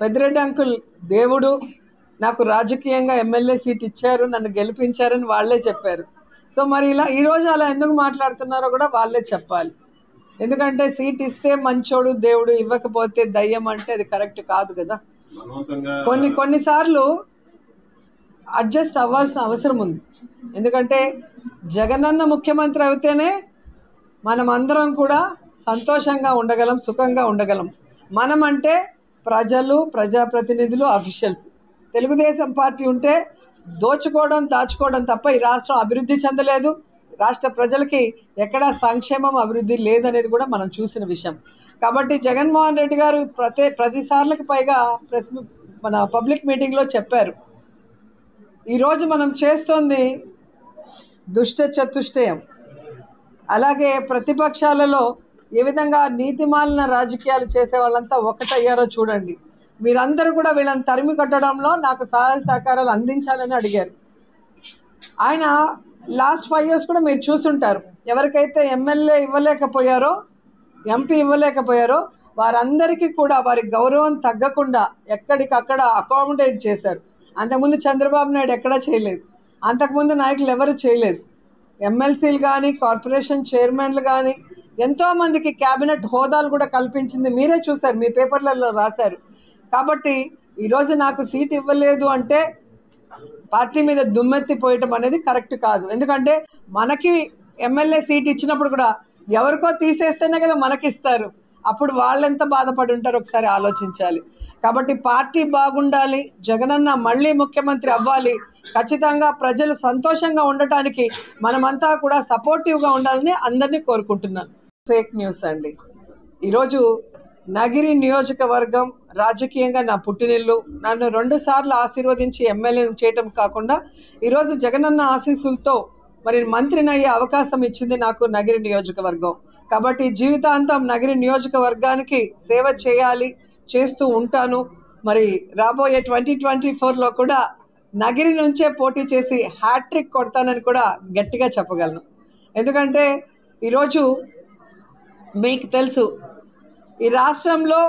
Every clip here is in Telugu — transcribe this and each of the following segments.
పెద్దిరెడ్డి అంకుల్ దేవుడు నాకు రాజకీయంగా ఎమ్మెల్యే సీట్ ఇచ్చారు నన్ను గెలిపించారని వాళ్ళే చెప్పారు సో మరి ఇలా ఈరోజు అలా ఎందుకు మాట్లాడుతున్నారో కూడా వాళ్ళే చెప్పాలి ఎందుకంటే సీట్ ఇస్తే మంచోడు దేవుడు ఇవ్వకపోతే దయ్యం అంటే అది కరెక్ట్ కాదు కదా బలవంతంగా కొన్ని కొన్నిసార్లు అడ్జస్ట్ అవ్వాల్సిన అవసరం ఉంది ఎందుకంటే జగనన్న ముఖ్యమంత్రి అయితేనే మనం అందరం కూడా సంతోషంగా ఉండగలం సుఖంగా ఉండగలం మనం అంటే ప్రజలు ప్రజాప్రతినిధులు అఫీషియల్స్ తెలుగుదేశం పార్టీ ఉంటే దోచుకోవడం దాచుకోవడం తప్ప ఈ రాష్ట్రం అభివృద్ధి చెందలేదు రాష్ట్ర ప్రజలకి ఎక్కడా సంక్షేమం అభివృద్ధి లేదనేది కూడా మనం చూసిన విషయం కాబట్టి జగన్మోహన్ రెడ్డి గారు ప్రతి ప్రతిసార్లకు పైగా ప్రెస్ మన పబ్లిక్ మీటింగ్లో చెప్పారు ఈరోజు మనం చేస్తోంది దుష్ట చతుష్టయం అలాగే ప్రతిపక్షాలలో ఏ విధంగా నీతిమాలిన రాజకీయాలు చేసే వాళ్ళంతా ఒకటయ్యారో చూడండి మీరందరూ కూడా వీళ్ళని తరిమి కట్టడంలో నాకు సహాయ సహకారాలు అందించాలని అడిగారు ఆయన లాస్ట్ ఫైవ్ ఇయర్స్ కూడా మీరు చూసుంటారు ఎవరికైతే ఎమ్మెల్యే ఇవ్వలేకపోయారో ఎంపీ ఇవ్వలేకపోయారో వారందరికీ కూడా వారి గౌరవం తగ్గకుండా ఎక్కడికక్కడ అకామిడేట్ చేశారు అంతకుముందు చంద్రబాబు నాయుడు ఎక్కడా చేయలేదు అంతకుముందు నాయకులు ఎవరు చేయలేదు ఎమ్మెల్సీలు కానీ కార్పొరేషన్ చైర్మన్లు కానీ ఎంతోమందికి క్యాబినెట్ హోదాలు కూడా కల్పించింది మీరే చూశారు మీ పేపర్లలో రాశారు కాబట్టి ఈరోజు నాకు సీట్ ఇవ్వలేదు అంటే పార్టీ మీద దుమ్మెత్తిపోయటం అనేది కరెక్ట్ కాదు ఎందుకంటే మనకి ఎమ్మెల్యే సీట్ ఇచ్చినప్పుడు కూడా ఎవరికో తీసేస్తేనే కదా మనకిస్తారు అప్పుడు వాళ్ళెంత బాధపడి ఉంటారో ఒకసారి ఆలోచించాలి కాబట్టి పార్టీ బాగుండాలి జగనన్న మళ్ళీ ముఖ్యమంత్రి అవ్వాలి ఖచ్చితంగా ప్రజలు సంతోషంగా ఉండటానికి మనమంతా కూడా సపోర్టివ్గా ఉండాలని అందరినీ కోరుకుంటున్నాను ఫేక్ న్యూస్ అండి ఈరోజు నగిరి నియోజకవర్గం రాజకీయంగా నా పుట్టినిల్లు నన్ను రెండు సార్లు ఆశీర్వదించి ఎమ్మెల్యేను చేయటం కాకుండా ఈరోజు జగనన్న ఆశీస్సులతో మరి మంత్రిని అయ్యే అవకాశం ఇచ్చింది నాకు నగిరి నియోజకవర్గం కాబట్టి జీవితాంతం నగిరి నియోజకవర్గానికి సేవ చేయాలి చేస్తూ ఉంటాను మరి రాబోయే ట్వంటీ ట్వంటీ ఫోర్లో కూడా నగిరి నుంచే పోటీ చేసి హ్యాట్రిక్ కొడతానని కూడా గట్టిగా చెప్పగలను ఎందుకంటే ఈరోజు మీకు తెలుసు ఈ రాష్ట్రంలో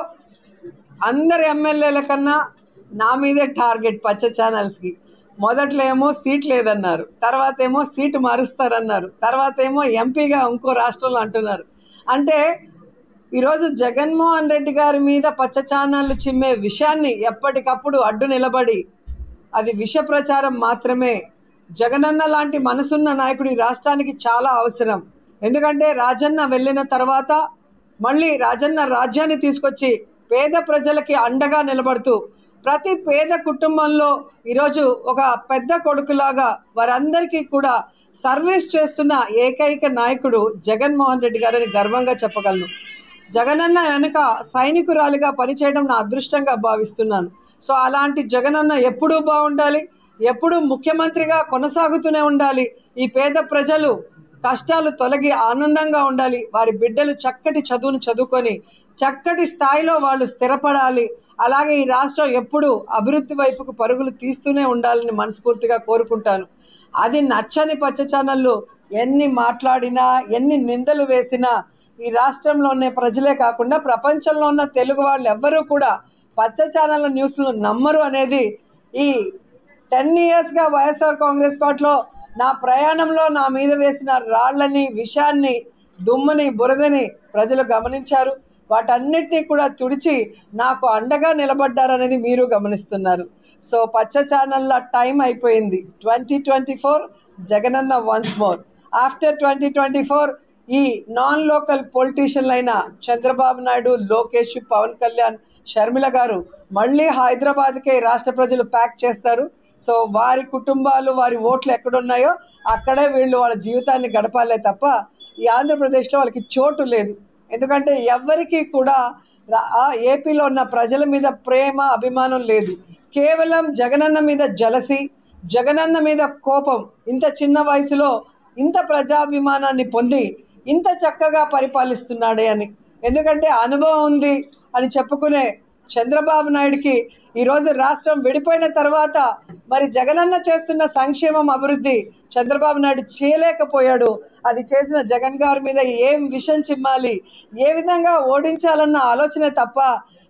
అందరి ఎమ్మెల్యేల కన్నా నా మీదే టార్గెట్ పచ్చ ఛానల్స్కి మొదట్లో ఏమో సీట్ లేదన్నారు తర్వాత ఏమో సీటు మారుస్తారన్నారు తర్వాత ఏమో ఎంపీగా ఇంకో రాష్ట్రంలో అంటున్నారు అంటే ఈరోజు జగన్మోహన్ రెడ్డి గారి మీద పచ్చ ఛానళ్ళు చిమ్మే విషయాన్ని ఎప్పటికప్పుడు అడ్డు నిలబడి అది విష ప్రచారం మాత్రమే జగనన్న లాంటి మనసున్న నాయకుడు ఈ రాష్ట్రానికి చాలా అవసరం ఎందుకంటే రాజన్న వెళ్ళిన తర్వాత మళ్ళీ రాజన్న రాజ్యాన్ని తీసుకొచ్చి పేద ప్రజలకి అండగా నిలబడుతూ ప్రతి పేద కుటుంబంలో ఈరోజు ఒక పెద్ద కొడుకులాగా వారందరికీ కూడా సర్వీస్ చేస్తున్న ఏకైక నాయకుడు జగన్మోహన్ రెడ్డి గారని గర్వంగా చెప్పగలను జగనన్న వెనుక సైనికురాలిగా పనిచేయడం నా అదృష్టంగా భావిస్తున్నాను సో అలాంటి జగనన్న ఎప్పుడూ బాగుండాలి ఎప్పుడూ ముఖ్యమంత్రిగా కొనసాగుతూనే ఉండాలి ఈ పేద ప్రజలు కష్టాలు తొలగి ఆనందంగా ఉండాలి వారి బిడ్డలు చక్కటి చదువును చదువుకొని చక్కటి స్థాయిలో వాళ్ళు స్థిరపడాలి అలాగే ఈ రాష్ట్రం ఎప్పుడూ అభివృద్ధి వైపుకు పరుగులు తీస్తూనే ఉండాలని మనస్ఫూర్తిగా కోరుకుంటాను అది నచ్చని పచ్చ ఛానళ్ళు ఎన్ని మాట్లాడినా ఎన్ని నిందలు వేసినా ఈ రాష్ట్రంలో ఉన్న ప్రజలే కాకుండా ప్రపంచంలో ఉన్న తెలుగు వాళ్ళు ఎవ్వరూ కూడా పచ్చ ఛానళ్ళ న్యూస్లు నమ్మరు అనేది ఈ టెన్ ఇయర్స్గా వైఎస్ఆర్ కాంగ్రెస్ పార్టీలో నా ప్రయాణంలో నా మీద వేసిన రాళ్ళని విషాన్ని దుమ్ముని బురదని ప్రజలు గమనించారు వాటన్నిటినీ కూడా తుడిచి నాకు అండగా నిలబడ్డారనేది మీరు గమనిస్తున్నారు సో పచ్చ ఛానళ్ళ టైం అయిపోయింది twenty twenty four Jagananna once more after twenty twenty four ఈ నాన్ లోకల్ పొలిటీషియన్లు అయిన చంద్రబాబు నాయుడు లోకేష్ పవన్ కళ్యాణ్ షర్మిల గారు మళ్ళీ హైదరాబాద్కే రాష్ట్ర ప్రజలు ప్యాక్ చేస్తారు సో వారి కుటుంబాలు వారి ఓట్లు ఎక్కడున్నాయో అక్కడే వీళ్ళు వాళ్ళ జీవితాన్ని గడపాలే తప్ప ఈ ఆంధ్రప్రదేశ్లో వాళ్ళకి చోటు లేదు ఎందుకంటే ఎవ్వరికీ కూడా రా- ఆ ఏపీలో ఉన్న ప్రజల మీద ప్రేమ అభిమానం లేదు కేవలం జగనన్న మీద జలసి జగనన్న మీద కోపం ఇంత చిన్న వయసులో ఇంత ప్రజాభిమానాన్ని పొంది ఇంత చక్కగా పరిపాలిస్తున్నాడే అని ఎందుకంటే అనుభవం ఉంది అని చెప్పుకునే చంద్రబాబు నాయుడికి ఈరోజు రాష్ట్రం విడిపోయిన తర్వాత మరి జగనన్న చేస్తున్న సంక్షేమం అభివృద్ధి చంద్రబాబు నాయుడు చేయలేకపోయాడు అది చేసిన జగన్ గారి మీద ఏం విషం చిమ్మాలి ఏ విధంగా ఓడించాలన్న ఆలోచన తప్ప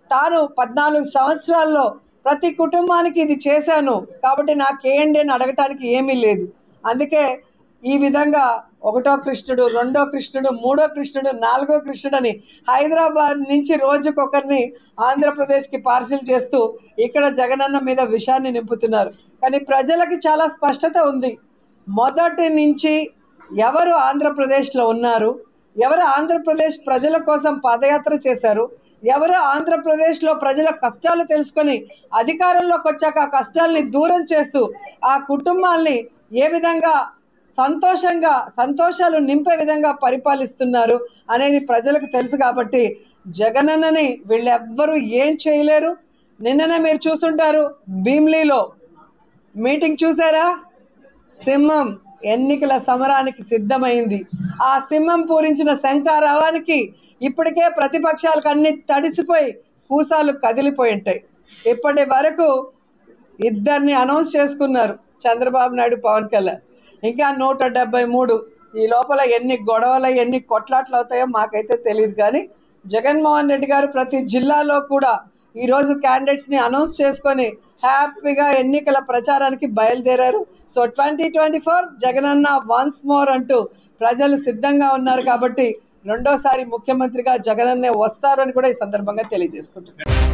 తాను పద్నాలుగు సంవత్సరాల్లో ప్రతి కుటుంబానికి ఇది చేశాను కాబట్టి నాకేంటి అని అడగటానికి ఏమీ లేదు అందుకే ఈ విధంగా ఒకటో కృష్ణుడు రెండో కృష్ణుడు మూడో కృష్ణుడు నాలుగో కృష్ణుడు అని హైదరాబాద్ నుంచి రోజుకొకరిని ఆంధ్రప్రదేశ్కి పార్సిల్ చేస్తూ ఇక్కడ జగనన్న మీద విషాన్ని నింపుతున్నారు కానీ ప్రజలకి చాలా స్పష్టత ఉంది మొదటి నుంచి ఎవరు ఆంధ్రప్రదేశ్లో ఉన్నారు ఎవరు ఆంధ్రప్రదేశ్ ప్రజల కోసం పాదయాత్ర చేశారు ఎవరు ఆంధ్రప్రదేశ్లో ప్రజల కష్టాలు తెలుసుకొని అధికారంలోకి వచ్చాక ఆ కష్టాల్ని దూరం చేస్తూ ఆ కుటుంబాల్ని ఏ విధంగా సంతోషంగా సంతోషాలు నింపే విధంగా పరిపాలిస్తున్నారు అనేది ప్రజలకు తెలుసు కాబట్టి జగనన్నని వీళ్ళెవ్వరూ ఏం చేయలేరు నిన్ననే మీరు చూస్తుంటారు భీమ్లీలో మీటింగ్ చూసారా సింహం ఎన్నికల సమరానికి సిద్ధమైంది ఆ సింహం పూరించిన శంఖారావానికి ఇప్పటికే ప్రతిపక్షాలకు అన్ని తడిసిపోయి కూసాలు కదిలిపోయి ఉంటాయి ఇప్పటి వరకు ఇద్దరిని అనౌన్స్ చేసుకున్నారు చంద్రబాబు నాయుడు పవన్ కళ్యాణ్ ఇంకా నూట డెబ్బై మూడు ఈ లోపల ఎన్ని గొడవలు ఎన్ని కొట్లాట్లు అవుతాయో మాకైతే తెలియదు కానీ జగన్మోహన్ రెడ్డి గారు ప్రతి జిల్లాలో కూడా ఈరోజు క్యాండిడేట్స్ని అనౌన్స్ చేసుకొని హ్యాపీగా ఎన్నికల ప్రచారానికి బయలుదేరారు so twenty twenty four Jagananna once more అంటూ ప్రజలు సిద్ధంగా ఉన్నారు కాబట్టి రెండోసారి ముఖ్యమంత్రిగా జగనన్నే వస్తారు అని కూడా ఈ సందర్భంగా తెలియజేసుకుంటున్నారు